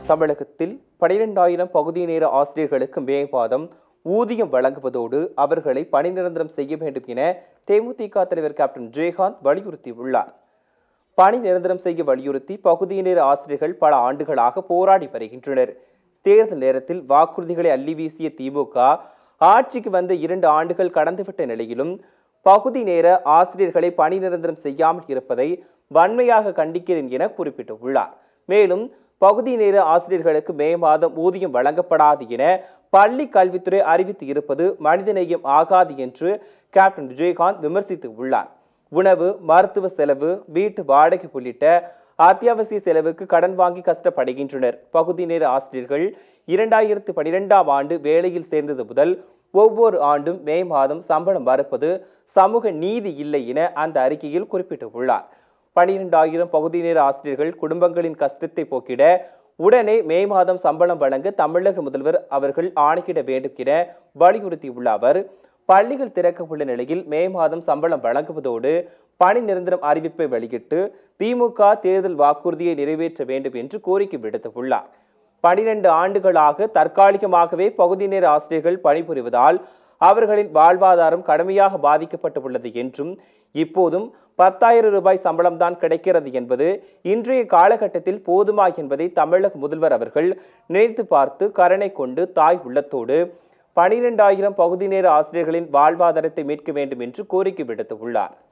தமிழகத்தில் பனிரெண்டாயிரம் பகுதி நேர ஆசிரியர்களுக்கு மே மாதம் ஊதியம் வழங்குவதோடு அவர்களை பணி நிரந்தரம் செய்ய வேண்டும் என தேமுதிக தலைவர் கேப்டன் ஜெயகாந்த் வலியுறுத்தியுள்ளார் பணி நிரந்தரம் செய்ய வலியுறுத்தி பகுதி நேர ஆசிரியர்கள் பல ஆண்டுகளாக போராடி வருகின்றனர் தேர்தல் நேரத்தில் வாக்குறுதிகளை அள்ளி வீசிய திமுக ஆட்சிக்கு வந்த இரண்டு ஆண்டுகள் கடந்துவிட்ட நிலையிலும் பகுதி நேர ஆசிரியர்களை பணி நிரந்தரம் செய்யாமல் இருப்பதை வன்மையாக கண்டிக்கிறேன் என குறிப்பிட்டுள்ளார் மேலும் பகுதி நேர ஆசிரியர்களுக்கு மே மாதம் ஊதியம் வழங்கப்படாது என பள்ளி கல்வித்துறை அறிவித்து இருப்பது மனிதநேயம் ஆகாது என்று கேப்டன் விஜயகாந்த் விமர்சித்து உள்ளார் உணவு மருத்துவ செலவு வீட்டு வாடகை உள்ளிட்ட அத்தியாவசிய செலவுக்கு கடன் வாங்கி கஷ்டப்படுகின்றனர் பகுதி நேர ஆசிரியர்கள் இரண்டாயிரத்து பனிரெண்டாம் ஆண்டு வேலையில் சேர்ந்தது முதல் ஒவ்வொரு ஆண்டும் மே மாதம் சம்பளம் மறுப்பது சமூக நீதி இல்லை என அந்த அறிக்கையில் குறிப்பிட்டுள்ளார் பனிரெண்டாயிரம் பகுதி நேர ஆசிரியர்கள் குடும்பங்களின் கஷ்டத்தை போக்கிட உடனே மே மாதம் சம்பளம் வழங்க தமிழக முதல்வர் அவர்கள் ஆணையிட வேண்டும் என வலியுறுத்தியுள்ள அவர் பள்ளிகள் திறக்க உள்ள நிலையில் மே மாதம் சம்பளம் வழங்குவதோடு பணி நிரந்தரம் அறிவிப்பை வெளியிட்டு திமுக தேர்தல் வாக்குறுதியை நிறைவேற்ற வேண்டும் என்று கோரிக்கை விடுத்துள்ளார் பனிரெண்டு ஆண்டுகளாக தற்காலிகமாகவே பகுதி நேர ஆசிரியர்கள் பணிபுரிவதால் அவர்களின் வாழ்வாதாரம் கடுமையாக பாதிக்கப்பட்டுள்ளது என்றும் இப்போதும் பத்தாயிரம் ரூபாய் சம்பளம் தான் கிடைக்கிறது என்பது இன்றைய காலகட்டத்தில் போதுமா என்பதை தமிழக முதல்வர் அவர்கள் நினைத்து பார்த்து கருணை கொண்டு தாய் உள்ளத்தோடு பனிரெண்டாயிரம் பகுதி நேர ஆசிரியர்களின் வாழ்வாதாரத்தை மீட்க வேண்டும் என்று கோரிக்கை விடுத்துள்ளார்